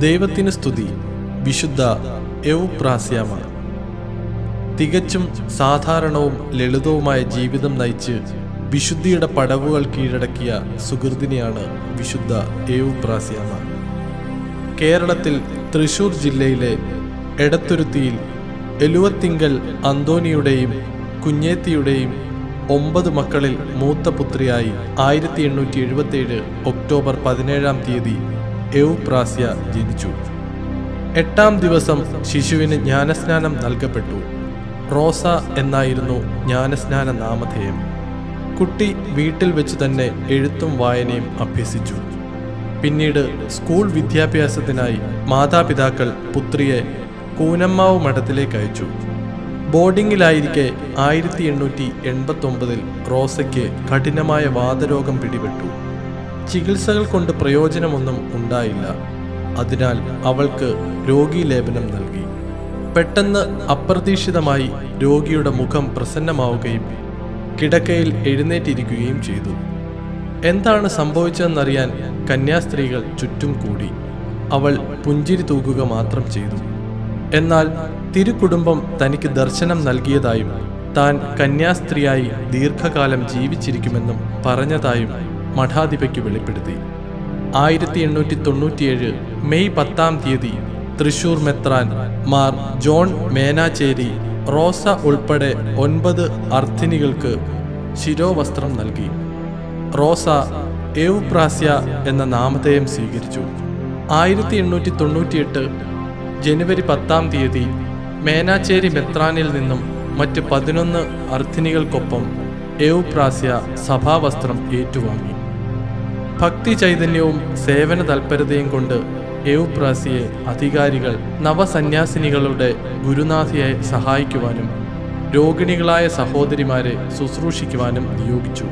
ദൈവത്തിന് സ്തുതി വിശുദ്ധ എവുപ്രാസ്യാമ തികച്ചും സാധാരണവും ലളിതവുമായ ജീവിതം നയിച്ച് വിശുദ്ധിയുടെ പടവുകൾ കീഴടക്കിയ സുഹൃതിനെയാണ് വിശുദ്ധ എവുപ്രാസ്യാമ കേരളത്തിൽ തൃശൂർ ജില്ലയിലെ എടത്തുരുത്തിയിൽ എലുവത്തിങ്കൽ അന്തോണിയുടെയും കുഞ്ഞേത്തിയുടെയും ഒമ്പത് മക്കളിൽ മൂത്ത പുത്രിയായി ആയിരത്തി എണ്ണൂറ്റി എഴുപത്തിയേഴ് ഒക്ടോബർ പതിനേഴാം തീയതി എവുപ്രാസ്യ ജനിച്ചു എട്ടാം ദിവസം ശിശുവിന് ജ്ഞാനസ്നാനം നൽകപ്പെട്ടു റോസ എന്നായിരുന്നു ജ്ഞാനസ്നാന നാമധേയം കുട്ടി വീട്ടിൽ വെച്ച് തന്നെ എഴുത്തും വായനയും അഭ്യസിച്ചു പിന്നീട് സ്കൂൾ വിദ്യാഭ്യാസത്തിനായി മാതാപിതാക്കൾ പുത്രിയെ കൂനമ്മാവ് മഠത്തിലേക്ക് അയച്ചു ബോർഡിങ്ങിലായിരിക്കെ ആയിരത്തി എണ്ണൂറ്റി എൺപത്തി ഒമ്പതിൽ റോസയ്ക്ക് കഠിനമായ വാതരോഗം പിടിപെട്ടു ചികിത്സകൾ കൊണ്ട് പ്രയോജനമൊന്നും ഉണ്ടായില്ല അതിനാൽ അവൾക്ക് രോഗീലേപനം നൽകി പെട്ടെന്ന് അപ്രതീക്ഷിതമായി രോഗിയുടെ മുഖം പ്രസന്നമാവുകയും കിടക്കയിൽ എഴുന്നേറ്റിരിക്കുകയും ചെയ്തു എന്താണ് സംഭവിച്ചതെന്നറിയാൻ കന്യാസ്ത്രീകൾ ചുറ്റും കൂടി അവൾ പുഞ്ചിരി തൂക്കുക മാത്രം ചെയ്തു എന്നാൽ തിരുക്കുടുംബം തനിക്ക് ദർശനം നൽകിയതായും താൻ കന്യാസ്ത്രീയായി ദീർഘകാലം ജീവിച്ചിരിക്കുമെന്നും പറഞ്ഞതായും മഠാധിപയ്ക്ക് വെളിപ്പെടുത്തി ആയിരത്തി എണ്ണൂറ്റി തൊണ്ണൂറ്റിയേഴ് മെയ് പത്താം തീയതി തൃശൂർ മെത്രാൻ മാർ ജോൺ മേനാച്ചേരി റോസ ഉൾപ്പെടെ ഒൻപത് അർത്ഥിനികൾക്ക് ശിരോവസ്ത്രം നൽകി റോസ എവുപ്രാസ്യ എന്ന നാമധേയം സ്വീകരിച്ചു ആയിരത്തി എണ്ണൂറ്റി തൊണ്ണൂറ്റിയെട്ട് ജനുവരി പത്താം തീയതി മേനാച്ചേരി മെത്രാനിൽ നിന്നും മറ്റ് പതിനൊന്ന് അർത്ഥിനികൾക്കൊപ്പം എവുപ്രാസ്യ സഭാവസ്ത്രം ഏറ്റുവാങ്ങി ഭക്തി ചൈതന്യവും സേവന തൽപരതയും കൊണ്ട് എവുപ്രാസിയെ അധികാരികൾ നവസന്യാസിനികളുടെ ഗുരുനാഥിയായി സഹായിക്കുവാനും രോഗിണികളായ സഹോദരിമാരെ ശുശ്രൂഷിക്കുവാനും നിയോഗിച്ചു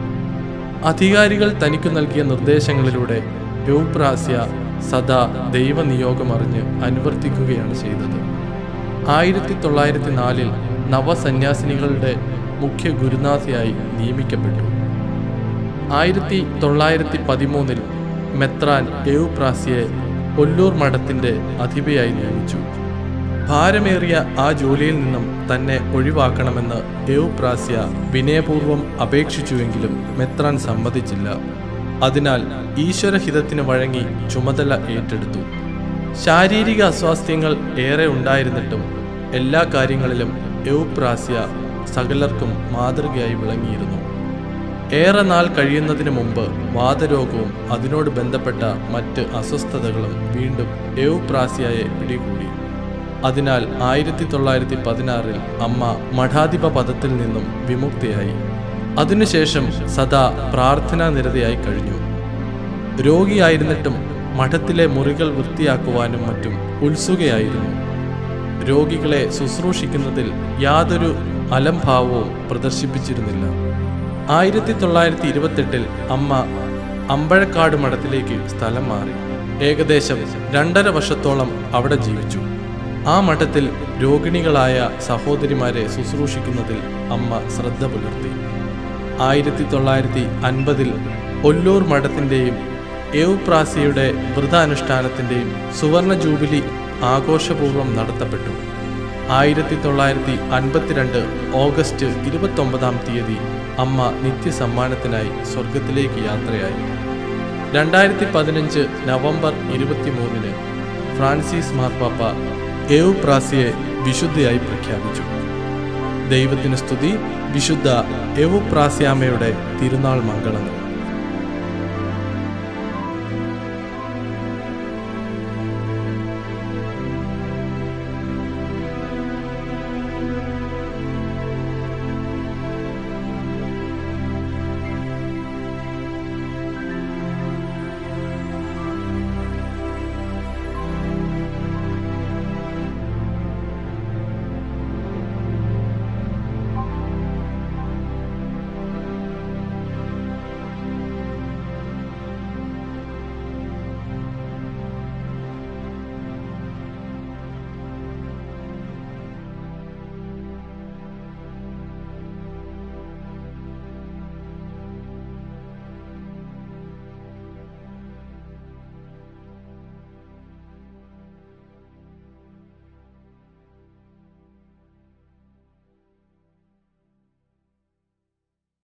അധികാരികൾ തനിക്കു നൽകിയ നിർദ്ദേശങ്ങളിലൂടെ എവുപ്രാസ്യ സദാ ദൈവനിയോഗമറിഞ്ഞ് അനുവർത്തിക്കുകയാണ് ചെയ്തത് ആയിരത്തി തൊള്ളായിരത്തി നാലിൽ നവസന്യാസിനികളുടെ മുഖ്യ ഗുരുനാഥിയായി നിയമിക്കപ്പെട്ടു ആയിരത്തി തൊള്ളായിരത്തി പതിമൂന്നിൽ മെത്രാൻ എവുപ്രാസിയെ ഒല്ലൂർ മഠത്തിന്റെ അധിപയായി നിയമിച്ചു ഭാരമേറിയ ആ ജോലിയിൽ നിന്നും തന്നെ ഒഴിവാക്കണമെന്ന് എവുപ്രാസ്യ വിനയപൂർവ്വം അപേക്ഷിച്ചുവെങ്കിലും മെത്രാൻ സമ്മതിച്ചില്ല അതിനാൽ ഈശ്വരഹിതത്തിന് വഴങ്ങി ചുമതല ഏറ്റെടുത്തു ശാരീരിക അസ്വാസ്ഥ്യങ്ങൾ ഏറെ ഉണ്ടായിരുന്നിട്ടും എല്ലാ കാര്യങ്ങളിലും എവുപ്രാസ്യ സകലർക്കും മാതൃകയായി വിളങ്ങിയിരുന്നു ഏറെ നാൾ കഴിയുന്നതിന് മുമ്പ് വാതരോഗവും അതിനോട് ബന്ധപ്പെട്ട മറ്റ് അസ്വസ്ഥതകളും വീണ്ടും എവുപ്രാസ്യയെ പിടികൂടി അതിനാൽ ആയിരത്തി തൊള്ളായിരത്തി പതിനാറിൽ അമ്മ മഠാധിപ പദത്തിൽ നിന്നും വിമുക്തയായി അതിനുശേഷം സദാ പ്രാർത്ഥനാ നിരതയായി കഴിഞ്ഞു രോഗിയായിരുന്നിട്ടും മഠത്തിലെ മുറികൾ വൃത്തിയാക്കുവാനും മറ്റും ഉത്സുകയായിരുന്നു രോഗികളെ ശുശ്രൂഷിക്കുന്നതിൽ യാതൊരു അലംഭാവവും പ്രദർശിപ്പിച്ചിരുന്നില്ല ആയിരത്തി തൊള്ളായിരത്തി ഇരുപത്തെട്ടിൽ അമ്മ അമ്പഴക്കാട് മഠത്തിലേക്ക് സ്ഥലം മാറി ഏകദേശം രണ്ടര വർഷത്തോളം അവിടെ ജീവിച്ചു ആ മഠത്തിൽ രോഗിണികളായ സഹോദരിമാരെ ശുശ്രൂഷിക്കുന്നതിൽ അമ്മ ശ്രദ്ധ പുലർത്തി ആയിരത്തി തൊള്ളായിരത്തി അൻപതിൽ ഒല്ലൂർ മഠത്തിൻ്റെയും എവുപ്രാസിയുടെ വ്രതാനുഷ്ഠാനത്തിൻ്റെയും സുവർണ ജൂബിലി ആഘോഷപൂർവ്വം നടത്തപ്പെട്ടു ആയിരത്തി തൊള്ളായിരത്തി അൻപത്തിരണ്ട് ഓഗസ്റ്റ് ഇരുപത്തൊമ്പതാം തീയതി അമ്മ നിത്യസമ്മാനത്തിനായി സ്വർഗത്തിലേക്ക് യാത്രയായി രണ്ടായിരത്തി പതിനഞ്ച് നവംബർ ഇരുപത്തിമൂന്നിന് ഫ്രാൻസിസ് മാർപ്പാപ്പ എവുപ്രാസിയെ വിശുദ്ധയായി പ്രഖ്യാപിച്ചു ദൈവത്തിന് സ്തുതി വിശുദ്ധ എവുപ്രാസ്യാമയുടെ തിരുനാൾ മംഗളങ്ങൾ